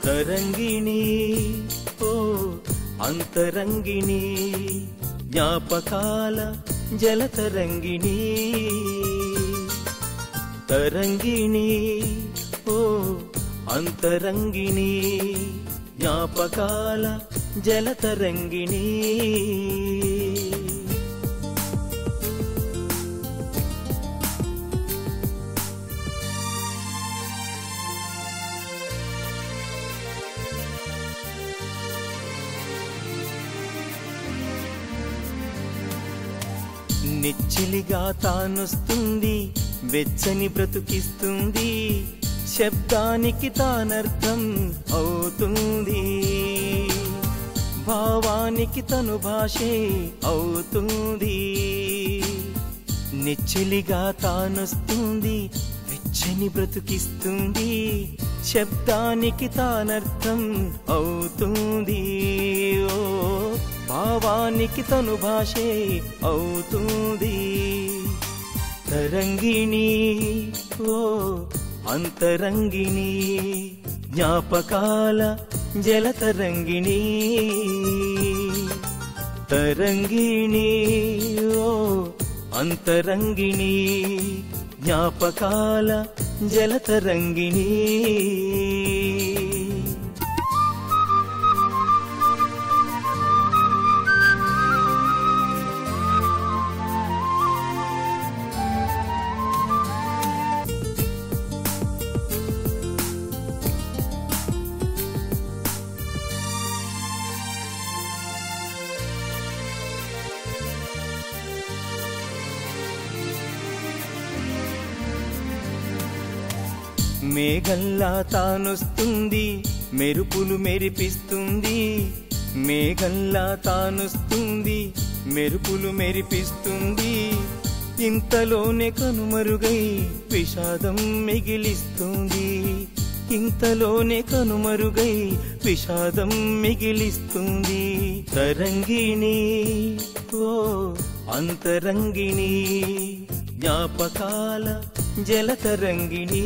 తరంగిణి ఓ అంతరంగిణి జ్ఞాపకాల జలతరంగిణి తరంగిణి ఓ అంతరంగిణి జ్ఞాపకాల జలతరంగిణి నెచ్చిలిగా తానొస్తుంది వెచ్చని బ్రతుకిస్తుంది శబ్దానికి తానర్థం అవుతుంది భావానికి తను భాషే అవుతుంది నెచ్చిలిగా తానొస్తుంది వెచ్చని బ్రతుకిస్తుంది శబ్దానికి తానర్థం అవుతుంది ఓ భావానికి తను భాషే అవుతుంది తరంగిణి ఓ అంతరంగిణి జ్ఞాపకాల జలతరంగిణి తరంగిణి ఓ అంతరంగిణి జ్ఞాపకాల జలతరంగిణి మేఘల్లా తానొస్తుంది మెరుపులు మెరిపిస్తుంది మేఘల్లా తానొస్తుంది మెరుపులు మెరిపిస్తుంది ఇంతలోనే కనుమరుగై విషాదం మిగిలిస్తుంది ఇంతలోనే కనుమరుగై విషాదం మిగిలిస్తుంది తరంగిణి ఓ అంతరంగిణి జ్ఞాపకాల జలతరంగిణి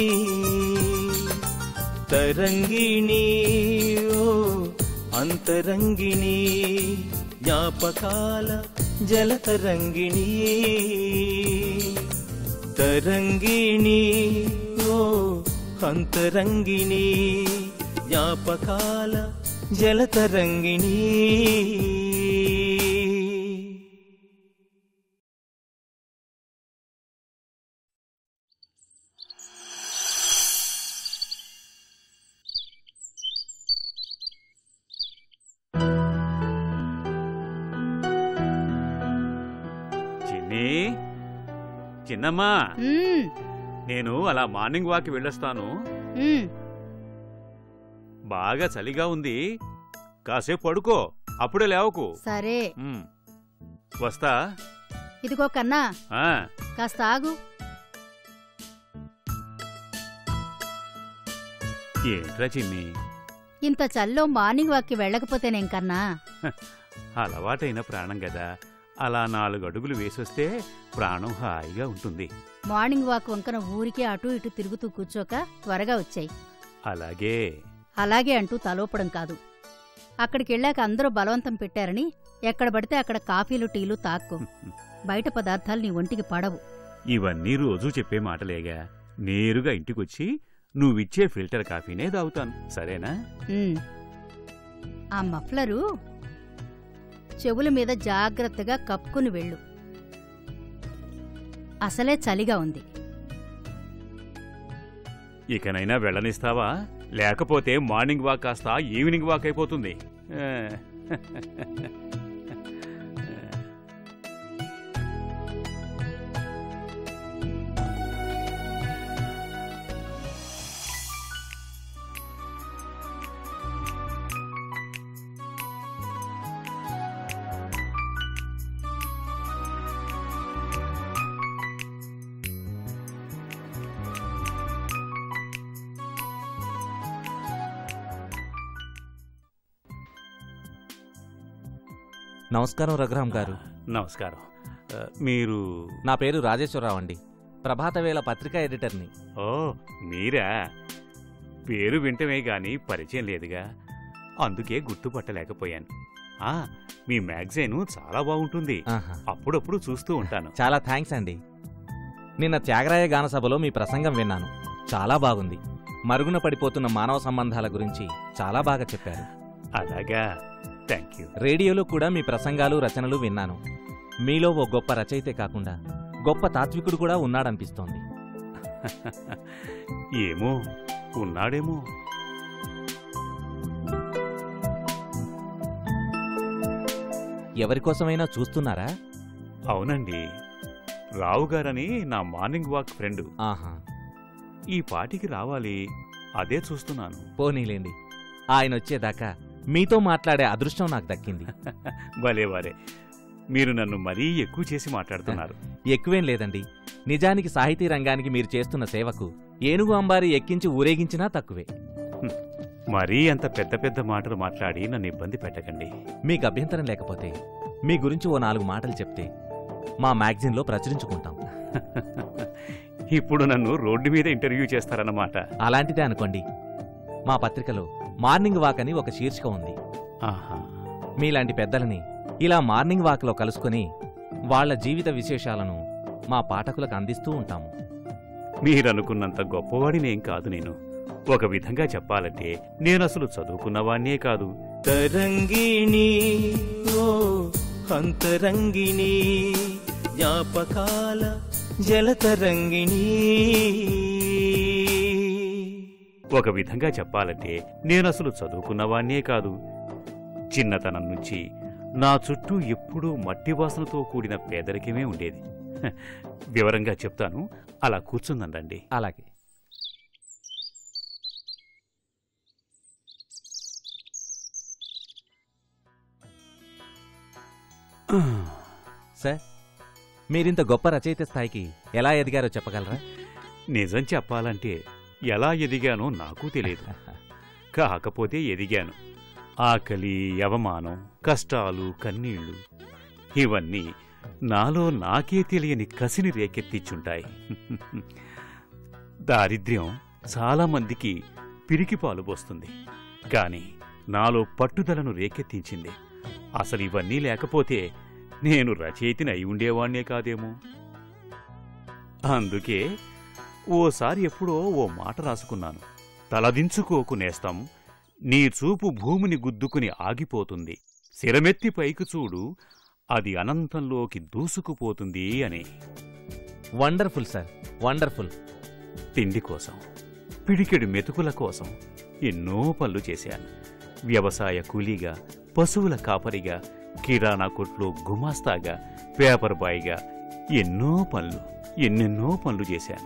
తరంగిణి ఓ అంతరంగిణి జ్ఞాపకాల జలతరంగిణి తరంగిణి ఓ అంతరంగిణి జ్ఞాపకాల జలతరంగిణి చిన్ని చిన్నమ్మా మ్మ్, నేను అలా మార్నింగ్ వాక్ వెళ్ళొస్తాను మ్మ్. బాగా చలిగా ఉంది కాసేపు పడుకో అప్పుడే లేవకు సరే ఉమ్. వస్తా ఇదిగో కన్నా ఆ, కాస్త ఆగు ఏంట్రా చిన్ని ఇంత చల్లో మార్నింగ్ వాక్కి వెళ్ళకపోతేనేం కన్నా అలవాటైన ప్రాణం కదా అలా నాలుగు అడుగులు వేసొస్తే ప్రాణం హాయిగా ఉంటుంది మార్నింగ్ వాక్ వంకన ఊరికే అటు ఇటు తిరుగుతూ కూర్చోక త్వరగా వచ్చాయి అలాగే అలాగే అంటూ తలోపడం కాదు అక్కడికెళ్ళాక అందరూ బలవంతం పెట్టారని ఎక్కడ పడితే అక్కడ కాఫీలు టీలు తాక్కు బయట పదార్థాలు నీ ఒంటికి పడవు ఇవన్నీ రోజూ చెప్పే మాటలేగా నేరుగా ఇంటికొచ్చి నువ్విచ్చే ఫిల్టర్ కాఫీనే తాగుతాను సరేనా ఉమ్. ఆ మఫ్లరు చెవుల మీద జాగ్రత్తగా కప్పుకుని వెళ్ళు అసలే చలిగా ఉంది ఇకనైనా వెళ్ళనిస్తావా లేకపోతే మార్నింగ్ వాక్ కాస్త ఈవినింగ్ వాక్ అయిపోతుంది ఆ. నమస్కారం రఘురామ్ గారు నమస్కారం ఆ, మీరు నా పేరు రాజేశ్వరరావు అండి ప్రభాతవేళ పత్రికా ఎడిటర్ని ఓ మీరా పేరు వింటమే గాని పరిచయం లేదుగా అందుకే గుర్తుపట్టలేకపోయాను ఆ మీ మ్యాగజైన్ చాలా బాగుంటుంది ఆహా. అప్పుడప్పుడు చూస్తూ ఉంటాను చాలా థ్యాంక్స్ అండి నిన్న త్యాగరాయ గాన సభలో మీ ప్రసంగం విన్నాను చాలా బాగుంది మరుగున పడిపోతున్న మానవ సంబంధాల గురించి చాలా బాగా చెప్పారు అలాగా థ్యాంక్ యూ రేడియోలో కూడా మీ ప్రసంగాలు రచనలు విన్నాను మీలో ఓ గొప్ప రచయితే కాకుండా గొప్ప తాత్వికుడు కూడా ఉన్నాడనిపిస్తోంది ఏమో ఉన్నాడేమో ఎవరికోసమైనా చూస్తున్నారా అవునండి రావు గారని నా మార్నింగ్ వాక్ ఫ్రెండ్ ఆహా ఈ పాటికి రావాలి అదే చూస్తున్నాను పోనీలేండి ఆయన వచ్చేదాకా మీతో మాట్లాడే అదృష్టం నాకు దక్కింది భలే వారే మీరు నన్ను మరీ ఎక్కువ చేసి మాట్లాడుతున్నారు ఎక్కువేం లేదండి నిజానికి సాహితీ రంగానికి మీరు చేస్తున్న సేవకు ఏనుగు అంబారి ఎక్కించి ఊరేగించినా తక్కువే మరీ అంత పెద్ద పెద్ద మాటలు మాట్లాడి నన్ను ఇబ్బంది పెట్టకండి మీకు అభ్యంతరం లేకపోతే మీ గురించి ఓ నాలుగు మాటలు చెప్తే మా మ్యాగజిన్లో ప్రచురించుకుంటాం ఇప్పుడు నన్ను రోడ్డు మీద ఇంటర్వ్యూ చేస్తారన్నమాట అలాంటిదే అనుకోండి మా పత్రికలో మార్నింగ్ వాక్ అని ఒక శీర్షిక ఉంది ఆహా మీలాంటి పెద్దలని ఇలా మార్నింగ్ వాక్లో కలుసుకొని వాళ్ళ జీవిత విశేషాలను మా పాఠకులకు అందిస్తూ ఉంటాము మీరనుకున్నంత గొప్పవాడినేం కాదు నేను ఒక విధంగా చెప్పాలంటే నేను అసలు చదువుకున్నవాణ్ణే కాదు తరంగిణి ఓ అంతరంగిణి జ్ఞాపకాల జలతరంగిణి ఒక విధంగా చెప్పాలంటే నేను అసలు చదువుకున్నవాణ్ణే కాదు చిన్నతనం నుంచి నా చుట్టూ ఎప్పుడూ మట్టి వాసనతో కూడిన పేదరికమే ఉండేది హ, వివరంగా చెప్తాను అలా కూర్చుందండి అలాగే సార్ మీరింత గొప్ప రచయిత స్థాయికి ఎలా ఎదిగారో చెప్పగలరా నిజం చెప్పాలంటే ఎలా ఎదిగానో నాకు తెలియదు కాకపోతే ఎదిగాను ఆకలి అవమానం కష్టాలు కన్నీళ్లు ఇవన్నీ నాలో నాకే తెలియని కసిని రేకెత్తిచ్చుంటాయి దారిద్ర్యం చాలా మందికి పిరికి పాలు పోస్తుంది కాని నాలో పట్టుదలను రేకెత్తించింది అసలు ఇవన్నీ లేకపోతే నేను రచయితని అయి ఉండేవాణ్ణే కాదేమో అందుకే ఓసారి ఎప్పుడో ఓ మాట రాసుకున్నాను తలదించుకోకు నేస్తం నీ చూపు భూమిని గుద్దుకుని ఆగిపోతుంది శిరమెత్తి పైకి చూడు అది అనంతంలోకి దూసుకుపోతుంది అని వండర్ఫుల్ సార్ వండర్ఫుల్ తిండి కోసం పిడికెడు మెతుకుల కోసం ఎన్నో పనులు చేశాను వ్యవసాయ కూలీగా పశువుల కాపరిగా కిరాణా కొట్లో గుమాస్తాగా పేపర్ బాయ్గా ఎన్నో పనులు ఎన్నెన్నో పనులు చేశాను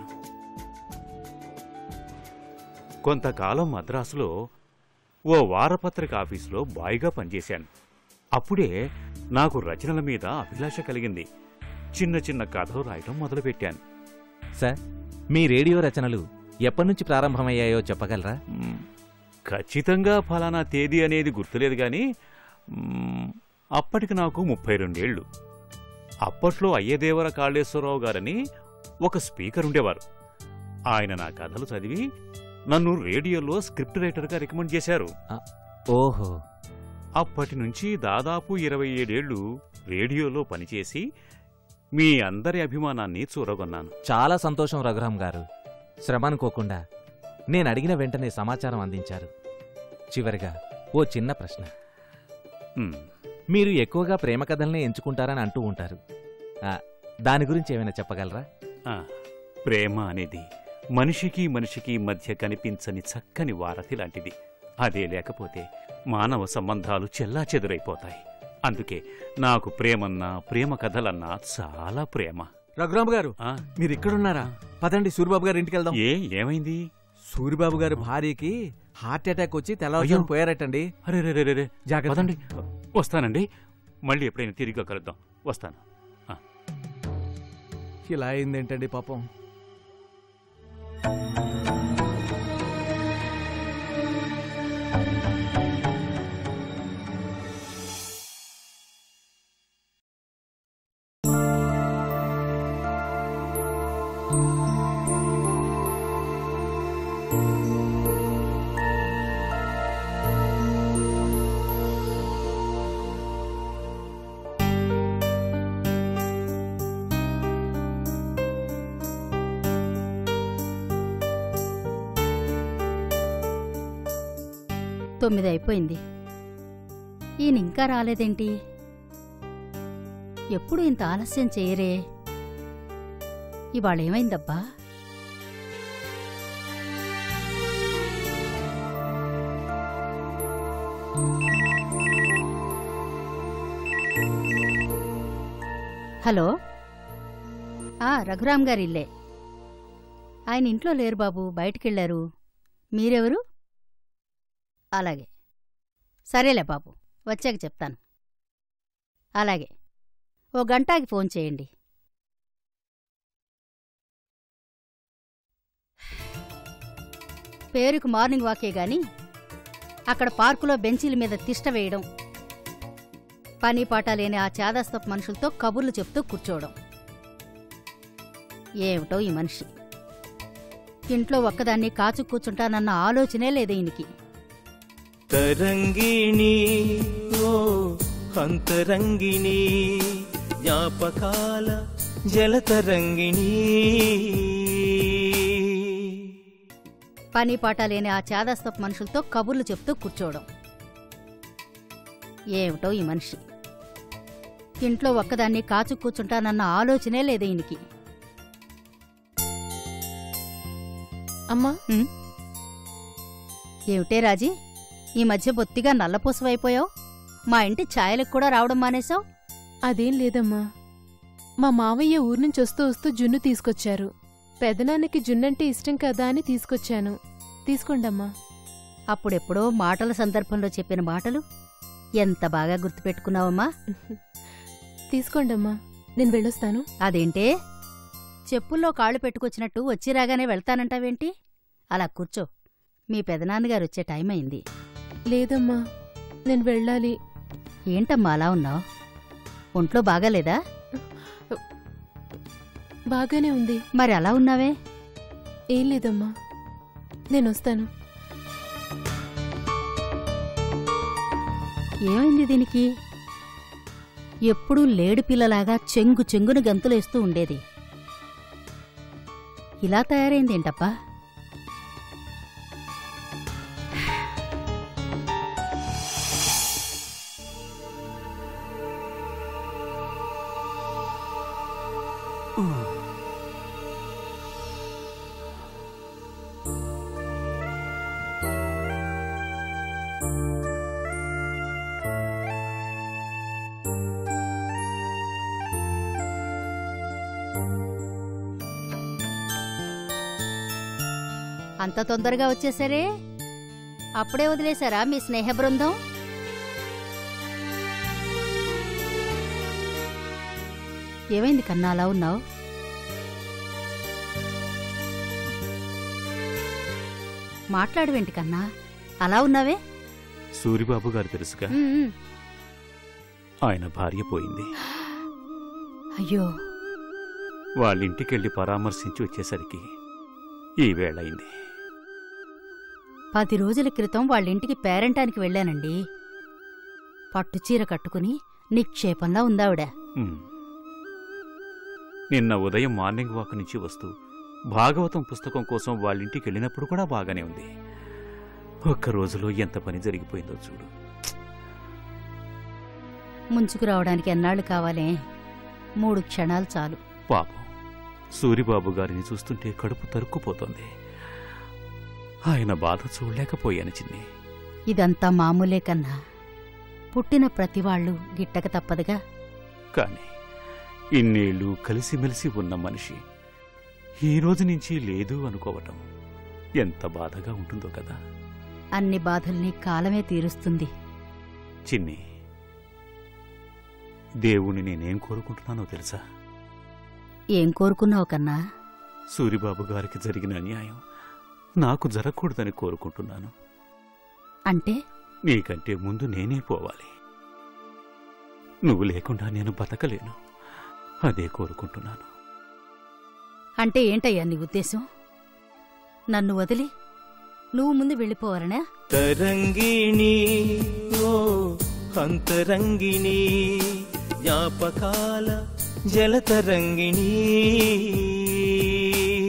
కొంతకాలం మద్రాసులో ఓ వారపత్రిక ఆఫీసులో బాయ్గా పనిచేశాను అప్పుడే నాకు రచనల మీద అభిలాష కలిగింది చిన్న చిన్న కథలు రాయటం మొదలుపెట్టాను సార్ మీ రేడియో రచనలు ఎప్పటినుంచి ప్రారంభమయ్యాయో చెప్పగలరా మ్మ్. ఖచ్చితంగా ఫలానా తేదీ అనేది గుర్తులేదు గాని మ్మ్, అప్పటికి నాకు ముప్పై రెండేళ్లు అప్పట్లో అయ్యదేవర కాళేశ్వరరావు గారని ఒక స్పీకర్ ఉండేవారు ఆయన నా కథలు చదివి నన్ను రేడియోలో స్క్రిప్ట్ రైటర్గా రికమెండ్ చేశారు ఓహో అప్పటి నుంచి దాదాపు ఇరవై ఏడేళ్లు రేడియోలో పనిచేసి మీ అందరి అభిమానాన్ని చూరగొన్నాను చాలా సంతోషం రఘురాం గారు శ్రమ అనుకోకుండా నేను అడిగిన వెంటనే సమాచారం అందించారు చివరిగా ఓ చిన్న ప్రశ్న మ్మ్. మీరు ఎక్కువగా ప్రేమ కథల్నే ఎంచుకుంటారని అంటూ ఉంటారు ఆ, దాని గురించి ఏమైనా చెప్పగలరా ఆ, ప్రేమ అనేది మనిషికి మనిషికి మధ్య కనిపించని చక్కని వారధి లాంటిది అదే లేకపోతే మానవ సంబంధాలు చెల్లా చెదురైపోతాయి అందుకే నాకు ప్రేమన్నా ప్రేమ కథలన్నా చాలా ప్రేమ రఘురామ్ గారు ఆ, మీరు ఇక్కడున్నారా పదండి సూరిబాబు గారి ఇంటికి వెళ్దాం ఏ ఏమైంది సూరిబాబు గారి భార్యకి హార్ట్ అటాక్ వచ్చి అయ్యో. తెల్లవారుజామున పోయారటండి అరే రే రే, రే రే జాగ్రత్త. పదండి వస్తానండి మళ్ళీ ఎప్పుడైనా తిరిగి కలుద్దాం వస్తాను ఇలా అయిందేంటండి పాపం తొమ్మిది అయిపోయింది ఈయన ఇంకా రాలేదేంటి ఎప్పుడు ఇంత ఆలస్యం చేయరే ఇవాళేమైందబ్బా హలో ఆ రఘురామ్ గారి ఇల్లే ఆయన ఇంట్లో లేరు బాబు బయటికెళ్ళారు మీరెవరు అలాగే సరేలే బాబు వచ్చాక చెప్తాను అలాగే ఓ గంటాకి ఫోన్ చేయండి పేరుకు మార్నింగ్ వాకే గాని అక్కడ పార్కులో బెంచీల మీద తిష్ట వేయడం పని పాట లేని ఆ చేదాస్తపు మనుషులతో కబుర్లు చెప్తూ కూర్చోవడం ఏమిటో ఈ మనిషి ఇంట్లో ఒక్కదాన్ని కాచు కూర్చుంటానన్న ఆలోచనే లేదు ఈయనకి తరంగిణి ఓ అంతరంగిణి జ్ఞాపకాల జలతరంగిణి పని పాట లేని ఆ చేదాస్తపు మనుషులతో కబుర్లు చెప్తూ కూర్చోవడం ఏమిటో ఈ మనిషి ఇంట్లో ఒక్కదాన్ని కాచు కూర్చుంటానన్న ఆలోచనే లేదు ఈయనకి అమ్మా ఉమ్. ఏమిటే రాజీ ఈ మధ్య బొత్తిగా నల్లపూసవైపోయావు మా ఇంటి ఛాయలకు కూడా రావడం మానేశావు అదేం లేదమ్మా మా మావయ్య ఊరు నుంచి వస్తూ వస్తూ జున్ను తీసుకొచ్చారు పెదనాన్నకి జున్నంటే ఇష్టం కదా అని తీసుకొచ్చాను తీసుకోండమ్మా అప్పుడెప్పుడో మాటల సందర్భంలో చెప్పిన మాటలు ఎంత బాగా గుర్తుపెట్టుకున్నావమ్మా తీసుకోండమ్మా నేను వెళ్ళొస్తాను అదేంటే చెప్పుల్లో కాళ్ళు పెట్టుకొచ్చినట్టు వచ్చి రాగానే వెళ్తానంటావేంటి అలా కూర్చో మీ పెదనాన్నగారు వచ్చే టైం అయింది లేదమ్మా నేను వెళ్ళాలి ఏంటమ్మా అలా ఉన్నావు ఒంట్లో బాగాలేదా బాగానే ఉంది మరి అలా ఉన్నావే ఏం లేదమ్మా నేను వస్తాను ఏమైంది దీనికి ఎప్పుడూ లేడు పిల్లలాగా చెంగు చెంగున గంతులేస్తూ ఉండేది ఇలా తయారైందేంటప్పా అంత తొందరగా వచ్చేసరే అప్పుడే వదిలేశారా మీ స్నేహ బృందం ఏమైంది కన్నా అలా ఉన్నావు మాట్లాడవేంటి కన్నా అలా ఉన్నావే సూరిబాబు గారు తెలుసుగా ఉమ్, ఉమ్. ఆయన భార్య పోయింది అయ్యో వాళ్ళింటికెళ్ళి పరామర్శించి వచ్చేసరికి ఈ వేళయింది పది రోజుల క్రితం వాళ్ళింటికి పేరంటానికి వెళ్ళానండి పట్టుచీర కట్టుకుని నిక్షేపంలా ఉందావిడ ఉమ్. నిన్న ఉదయం మార్నింగ్ వాక్ నుంచి వస్తూ భాగవతం పుస్తకం కోసం వాళ్ళింటికి వెళ్ళినప్పుడు కూడా బాగానే ఉంది ఒక్క రోజులో ఎంత పని జరిగిపోయిందో చూడు ముంచుకు రావడానికి ఎన్నాళ్ళు కావాలే మూడు క్షణాలు చాలు పాపం సూరిబాబు గారిని చూస్తుంటే కడుపు తరుక్కుపోతోంది ఆయన బాధ చూడలేకపోయాను చిన్ని ఇదంతా మామూలే కన్నా పుట్టిన ప్రతివాళ్ళు గిట్టక తప్పదుగా కాని ఇన్నేళ్లు కలిసిమెలిసి ఉన్న మనిషి ఈ రోజు నుంచి లేదు అనుకోవటం ఎంత బాధగా ఉంటుందో కదా అన్ని బాధల్ని కాలమే తీరుస్తుంది చిన్ని దేవుణ్ణి నేనేం కోరుకుంటున్నానో తెలుసా ఏం కోరుకున్నావు కన్నా సూరిబాబు గారికి జరిగిన అన్యాయం నాకు జరగకూడదని కోరుకుంటున్నాను అంటే నీకంటే ముందు నేనే పోవాలి నువ్వు లేకుండా నేను బతకలేను అదే కోరుకుంటున్నాను అంటే ఏంటయ్యా నీ ఉద్దేశం నన్ను వదిలి నువ్వు ముందు వెళ్ళిపోవాలనా తరంగిణి ఓ అంతరంగిణి జ్ఞాపకాల జలతరంగిణి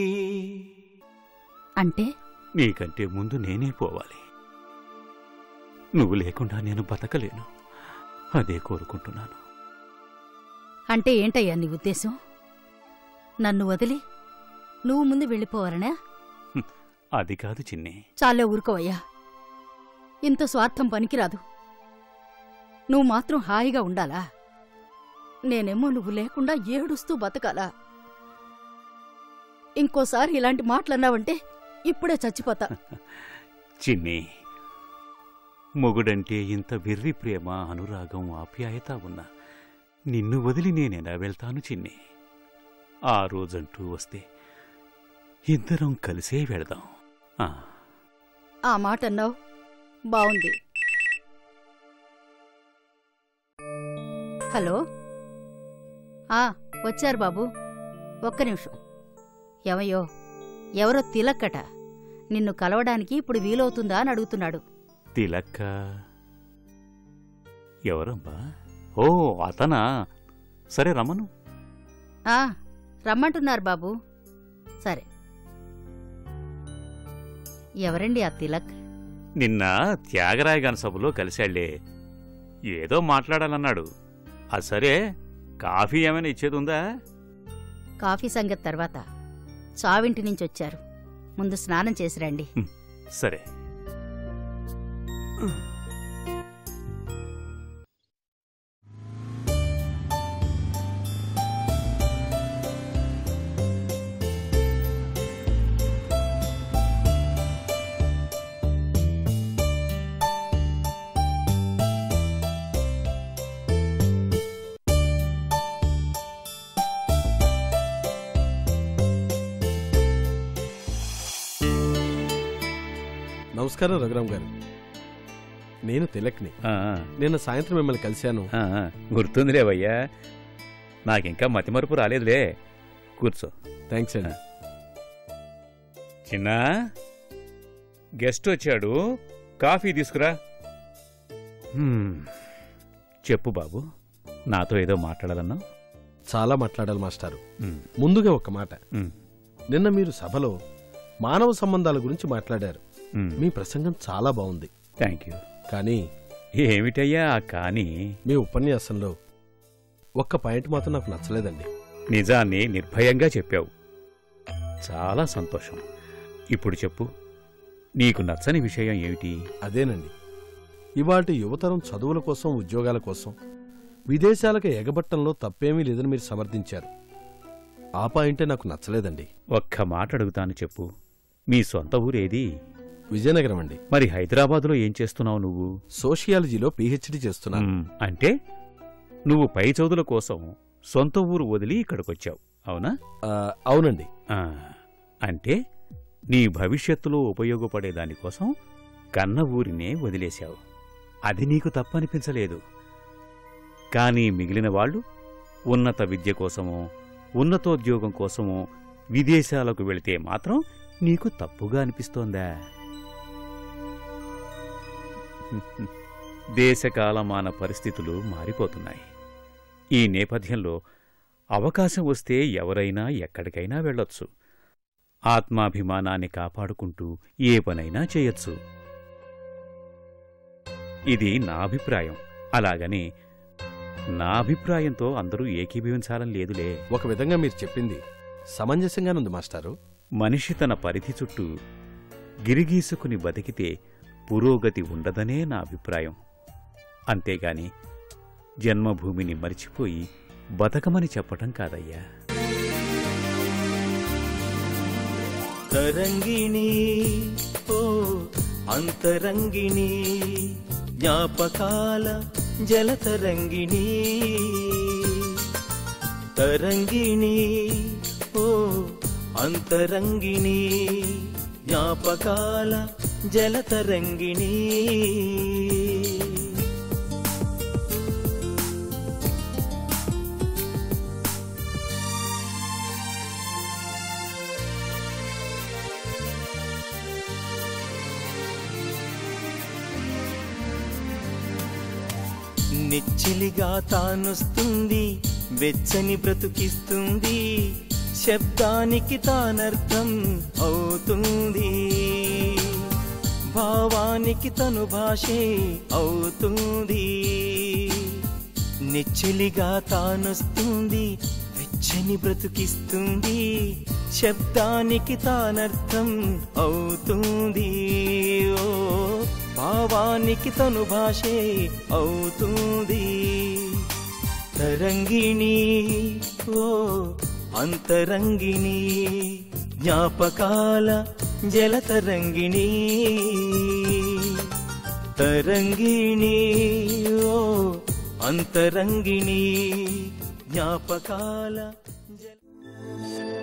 అంటే నీకంటే ముందు నేనే పోవాలి నువ్వు లేకుండా నేను బతకలేను అదే కోరుకుంటున్నాను అంటే ఏంటయ్యా నీ ఉద్దేశం నన్ను వదిలి నువ్వు ముందు వెళ్ళిపోవాలనా అది కాదు చిన్ని చాలే ఊరుకోవయ్యా ఇంత స్వార్థం పనికిరాదు నువ్వు మాత్రం హాయిగా ఉండాలా నేనేమో నువ్వు లేకుండా ఏడుస్తూ బతకాలా ఇంకోసారి ఇలాంటి మాటలన్నావంటే ఇప్పుడే చచ్చిపోతా చిన్ని మొగుడంటే ఇంత వెర్రి ప్రేమ అనురాగం ఆప్యాయత ఉన్నా నిన్ను వదిలి నేనెలా వెళ్తాను చిన్ని ఆ రోజంటూ వస్తే ఇద్దరం కలిసే వెళదాం ఆ, ఆ మాట అన్నావు బావుంది హలో ఆ వచ్చారు బాబు ఒక్క నిమిషం ఏమయ్యో ఎవరో తిలక్కట నిన్ను కలవడానికి ఇప్పుడు వీలవుతుందా అని అడుగుతున్నాడు తిలక్క ఎవరమ్మా ఓ అతనా సరే రమ్మను ఆ రమ్మంటున్నారు బాబు సరే ఎవరండి ఆ తిలక్ నిన్న త్యాగరాయ గారి సభలో కలిశాళ్లే ఏదో మాట్లాడాలన్నాడు అది సరే కాఫీ ఏమైనా ఇచ్చేదుందా కాఫీ సంగతి తర్వాత చావింటి నుంచి వచ్చారు ముందు స్నానం చేసి రండి సరే నమస్కారం రఘురామ్ గారు నేను తిలక్ని ఆ, నిన్న సాయంత్రం మిమ్మల్ని కలిశాను ఆ, ఆ, గుర్తుందిలేవయ్యా నాకింకా మతిమరుపు రాలేదులే కూర్చో థ్యాంక్స్ అండి చిన్నా గెస్ట్ వచ్చాడు కాఫీ తీసుకురా హ్మ్, చెప్పు బాబు నాతో ఏదో మాట్లాడాలన్నావు చాలా మాట్లాడాలి మాస్టారు హ్మ్, ముందుగా ఒక మాట హ్మ్, నిన్న మీరు సభలో మానవ సంబంధాల గురించి మాట్లాడారు హ్మ్. మీ ప్రసంగం చాలా బాగుంది థ్యాంక్ యూ కానీ ఏమిటయ్యా ఆ కానీ మీ ఉపన్యాసంలో ఒక్క పాయింట్ మాత్రం నాకు నచ్చలేదండి నిజాన్ని నిర్భయంగా చెప్పావు చాలా సంతోషం ఇప్పుడు చెప్పు నీకు నచ్చని విషయం ఏమిటి అదేనండి ఇవాటి యువతరం చదువుల కోసం ఉద్యోగాల కోసం విదేశాలకు ఎగబట్టంలో తప్పేమీ లేదని మీరు సమర్థించారు ఆ పాయింటే నాకు నచ్చలేదండి ఒక్క మాట అడుగుతాను చెప్పు మీ సొంత ఊరేది విజయనగరం అండి మరి హైదరాబాదులో ఏం చేస్తున్నావు నువ్వు సోషియాలజీలో పీహెచ్డీ చేస్తున్నాను మ్, అంటే నువ్వు పై చదువుల కోసం సొంత ఊరు వదిలి ఇక్కడికొచ్చావు అవునా ఆ, అవునండి ఆ, అంటే నీ భవిష్యత్తులో ఉపయోగపడే దానికోసం కన్న ఊరినే వదిలేశావు అది నీకు తప్పనిపించలేదు కానీ మిగిలిన వాళ్ళు ఉన్నత విద్య కోసమో ఉన్నతోద్యోగం కోసమో విదేశాలకు వెళితే మాత్రం నీకు తప్పుగా అనిపిస్తోందా దేశకాలమాన పరిస్థితులు మారిపోతున్నాయి ఈ నేపథ్యంలో అవకాశం వస్తే ఎవరైనా ఎక్కడికైనా వెళ్ళొచ్చు ఆత్మాభిమానాన్ని కాపాడుకుంటూ ఏ పనైనా చేయొచ్చు ఇది నా అభిప్రాయం అలాగని నా అభిప్రాయంతో అందరూ ఏకీభవించాలని లేదులే ఒక విధంగా మీరు చెప్పింది సమంజసంగానుంది మాస్టారు మనిషి తన పరిధి చుట్టూ గిరిగీసుకుని బతికితే పురోగతి ఉండదనే నా అభిప్రాయం అంతేగాని జన్మభూమిని మరిచిపోయి బతకమని చెప్పటం కాదయ్యా తరంగిణి ఓ అంతరంగిణి జ్ఞాపకాల జలతరంగిణి తరంగిణి ఓ అంతరంగిణి జ్ఞాపకాల జలతరంగిణి నెచ్చిలిగా తానొస్తుంది వెచ్చని బ్రతుకిస్తుంది శబ్దానికి తానర్థం అవుతుంది భావానికి తను భాషే అవుతుంది నెచ్చిలిగా తానొస్తుంది వెచ్చని బ్రతుకిస్తుంది శబ్దానికి తానర్థం అవుతుంది ఓ భావానికి తను భాషే అవుతుంది తరంగిణి ఓ అంతరంగిణి జ్ఞాపకాల జలతరంగిణి తరంగిణి ఓ అంతరంగిణి జ్ఞాపకాల జల